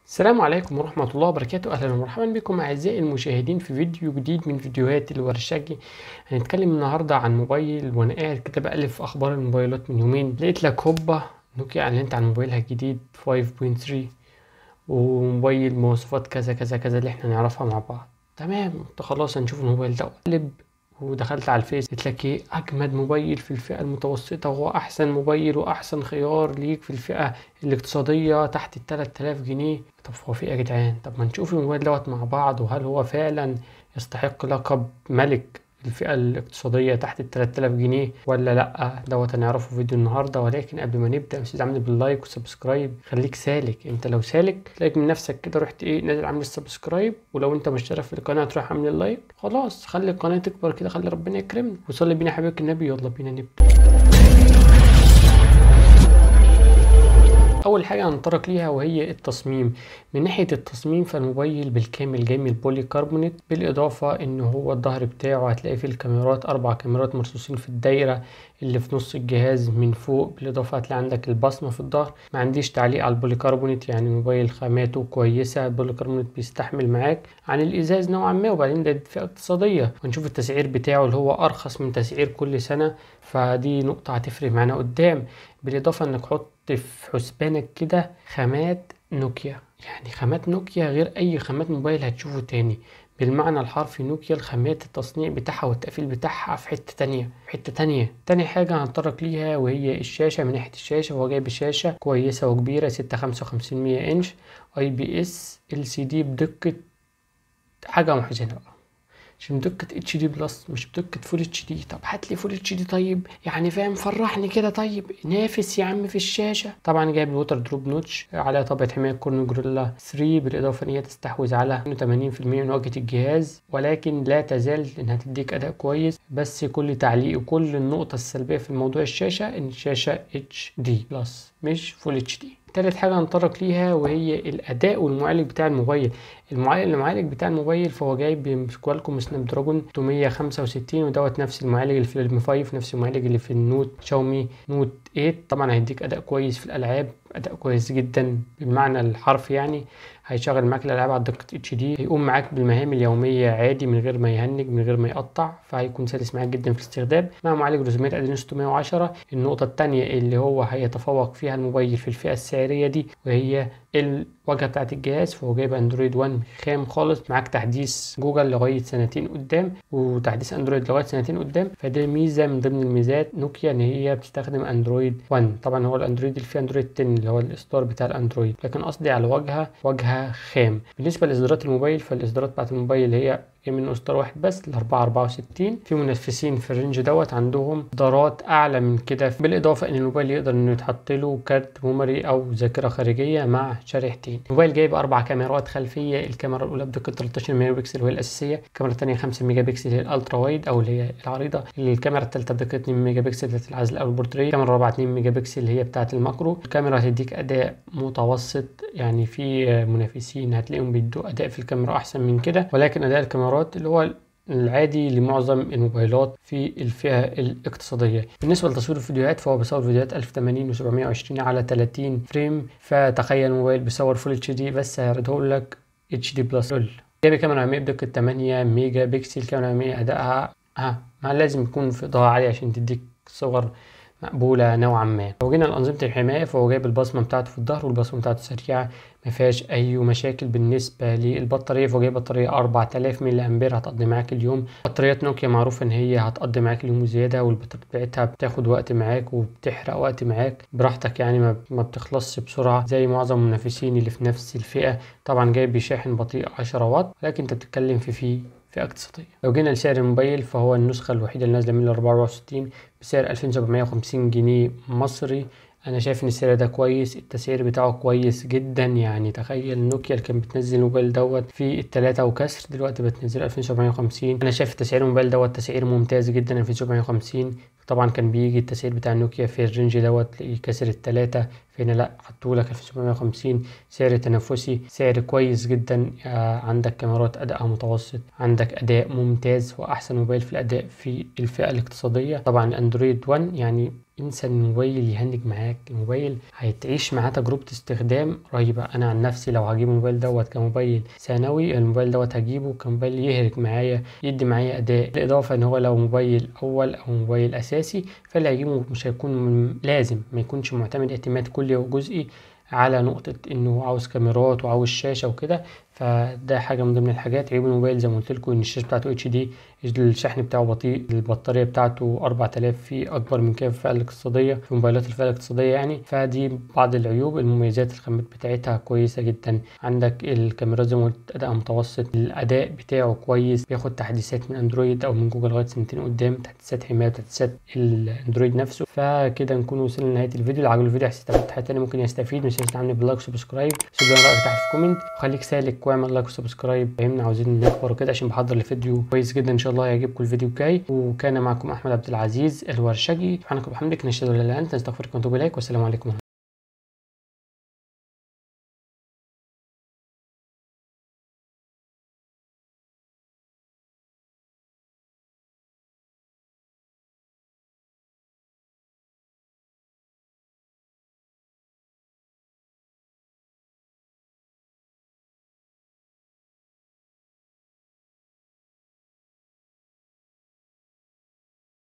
السلام عليكم ورحمة الله وبركاته أهلا ومرحبا بكم أعزائي المشاهدين في فيديو جديد من فيديوهات الورشاجي هنتكلم النهاردة عن موبايل وأنا قاعد كده بألف في أخبار الموبايلات من يومين لقيت لك هوبا نوكيا أعلنت عن موبايلها الجديد 5.3 وموبايل مواصفات كذا كذا كذا اللي احنا نعرفها مع بعض تمام قلت خلاص هنشوف الموبايل ده قلب ودخلت على الفيس قلت لك ايه اجمد موبايل في الفئه المتوسطه وهو احسن موبايل واحسن خيار ليك في الفئه الاقتصاديه تحت ال 3000 جنيه طب هو في ايه يا جدعان طب ما نشوف الموبايل دوت مع بعض وهل هو فعلا يستحق لقب ملك الفئة الاقتصادية تحت ال 3000 جنيه ولا لأ دوت هنعرفه في فيديو النهاردة ولكن قبل ما نبدأ مش عامل باللايك وسبسكرايب خليك سالك انت لو سالك تلاقيك من نفسك كده رحت ايه نازل عامل السبسكرايب ولو انت مشترك في القناة تروح عامل اللايك خلاص خلي القناة تكبر كده خلي ربنا يكرمنا وصلي بينا حبيبك النبي يلا بينا نبدأ اول حاجه هنتطرق ليها وهي التصميم من ناحيه التصميم فالموبايل بالكامل جاي من البولي كربونيت بالاضافه ان هو الظهر بتاعه هتلاقي فيه الكاميرات اربع كاميرات مرصوصين في الدايره اللي في نص الجهاز من فوق بالاضافه هتلاقي عندك البصمه في الظهر ما عنديش تعليق على البولي كربونيت يعني الموبايل خاماته كويسه البولي كربونيت بيستحمل معاك عن الازاز نوعا ما وبعدين ده فئه اقتصاديه ونشوف التسعير بتاعه اللي هو ارخص من تسعير كل سنه فدي نقطه هتفرق معانا قدام بالاضافه انك حط في حسبانك كده خامات نوكيا يعني خامات نوكيا غير اي خامات موبايل هتشوفه تاني بالمعنى الحرفي نوكيا الخامات التصنيع بتاعها والتقفيل بتاعها في حتة تانية في حتة تانية تاني حاجة هنتطرق ليها وهي الشاشة من ناحية الشاشة هو جايب شاشة كويسة وكبيرة ستة خمسة وخمسين مية انش اي بي اس ال سي دي بدقة حاجة محزنة بقى مش بدقة اتش دي بلس مش بدقة فول اتش دي طب هات لي فول اتش دي طيب يعني فاهم فرحني كده طيب نافس يا عم في الشاشة طبعا جايب الوتر دروب نوتش عليها طبقة حماية كورن جوريلا 3 بالاضافة ان هي تستحوذ على 80% من واجهة الجهاز ولكن لا تزال انها تديك اداء كويس بس كل تعليق وكل النقطة السلبية في موضوع الشاشة ان الشاشة اتش دي بلس مش فول اتش دي تالت حاجة هنتطرق ليها وهي الأداء والمعالج بتاع الموبايل المعالج المعالج بتاع الموبايل فهو جايب كوالكوم سناب دراجون 865 ودوت نفس المعالج اللي في الام 5 نفس المعالج اللي في النوت شاومي نوت 8 طبعا هيديك أداء كويس في الألعاب أداء كويس جدا بالمعنى الحرفي يعني هيشغل معاك الألعاب على دقة اتش دي هيقوم معاك بالمهام اليومية عادي من غير ما يهنج من غير ما يقطع فهيكون سلس معاك جدا في الاستخدام مع معالج رسومات أدرينو 610 النقطة التانية اللي هو هيتفوق فيها الموبايل في الفئة السعرية دي وهي الواجهة بتاعة الجهاز فهو جايب اندرويد 1 خام خالص معاك تحديث جوجل لغاية سنتين قدام وتحديث اندرويد لغاية سنتين قدام فدي ميزة من ضمن الميزات نوكيا ان هي بتستخدم اندرويد 1 طبعا هو الاندرويد اللي فيه اندرويد 10 اللي هو الاصدار بتاع الاندرويد لكن قصدي على واجهة واجهة خام بالنسبة لاصدارات الموبايل فالاصدارات بتاعة الموبايل هي من اصدار واحد بس ل 464 في منافسين في الرينج دوت عندهم اصدارات اعلى من كده بالاضافه ان الموبايل يقدر انه يتحط له كارت ميموري او ذاكره خارجيه مع شريحتين الموبايل جايب اربع كاميرات خلفيه الكاميرا الاولى بدقه 13 ميجا بكسل وهي الاساسيه الكاميرا الثانيه 5 ميجا بكسل هي الالترا وايد او اللي هي العريضه الكاميرا الثالثه بدقه 2 ميجا بكسل بتاعت العزل او البورتريه الكاميرا الرابعه 2 ميجا بكسل هي بتاعه الماكرو الكاميرا هتديك اداء متوسط يعني في منافسين هتلاقيهم بيدوا اداء في الكاميرا احسن من كده ولكن اداء الكاميرات اللي هو العادي لمعظم الموبايلات في الفئة الاقتصادية بالنسبة لتصوير الفيديوهات فهو بيصور فيديوهات 1080 و720 على 30 فريم فتخيل الموبايل بيصور فول اتش دي بس هيعرضه لك اتش دي بلس جايب كاميرا امامية بدقة 8 ميجا بكسل كاميرا امامية ادائها ها ما لازم يكون في اضاءة عالية عشان تديك صور مقبولة نوعا ما لو جينا لأنظمة الحماية فهو جايب البصمة بتاعته في الظهر والبصمة بتاعته سريعة ما فيهاش أي مشاكل بالنسبة للبطارية فهو جايب بطارية 4000 ملي أمبير هتقضي معاك اليوم بطاريات نوكيا معروف إن هي هتقضي معاك اليوم وزيادة والبطارية بتاعتها بتاخد وقت معاك وبتحرق وقت معاك براحتك يعني ما بتخلصش بسرعة زي معظم المنافسين اللي في نفس الفئة طبعا جايب بشاحن بطيء 10 واط لكن أنت بتتكلم في فيه فئة اقتصادية لو جينا لسعر الموبايل فهو النسخة الوحيدة اللي نازلة من 464 بسعر 2750 جنيه مصري انا شايف ان السعر ده كويس التسعير بتاعه كويس جدا يعني تخيل نوكيا اللي كانت بتنزل الموبايل دوت في التلاتة وكسر دلوقتي بتنزل 2750 انا شايف تسعير الموبايل دوت تسعير ممتاز جدا 2750 طبعا كان بيجي التسعير بتاع نوكيا في الرينج دوت تلاقيه كسر التلاتة فهنا لا حطولك 1750 سعر تنافسي سعر كويس جدا عندك كاميرات ادائها متوسط عندك اداء ممتاز واحسن موبايل في الاداء في الفئة الاقتصادية طبعا اندرويد 1 يعني انسى ان الموبايل يهنج معاك الموبايل هيتعيش معاه تجربة استخدام رهيبة انا عن نفسي لو هجيب الموبايل دوت كموبايل ثانوي الموبايل دوت هجيبه كموبايل يهرج معايا يدي معايا اداء بالاضافة ان هو لو موبايل اول او موبايل اساسي فاللي هيجيبه مش هيكون لازم ما يكونش معتمد اعتماد كلي وجزئي على نقطة انه عاوز كاميرات وعاوز شاشة وكده فده حاجة من ضمن الحاجات عيوب الموبايل زي ما قلت لكم ان الشاشة بتاعته اتش دي الشحن بتاعه بطيء البطارية بتاعته 4000 في اكبر من كده في الفئة الاقتصادية في موبايلات الفئة الاقتصادية يعني فدي بعض العيوب المميزات الخامات بتاعتها كويسة جدا عندك الكاميرات زي ما قلت اداء متوسط الاداء بتاعه كويس بياخد تحديثات من اندرويد او من جوجل لغاية سنتين قدام تحديثات حماية وتحديثات الاندرويد نفسه فكده نكون وصلنا لنهاية الفيديو اللي عجبه الفيديو حسيت استفدت حاجة تانية ممكن يستفيد مش تنسى تعمل بلايك وسبسكرايب سيب لنا رايك تحت في كومنت وخليك سالك واعمل لايك وسبسكرايب فهمنا عاوزين نكبر وكده عشان بحضر لفيديو كويس جدا ان شاء الله هيعجبكم الفيديو الجاي وكان معكم احمد عبد العزيز الورشجي سبحانك وبحمدك نشهد ان لا اله الا انت نستغفرك ونتوب اليك والسلام عليكم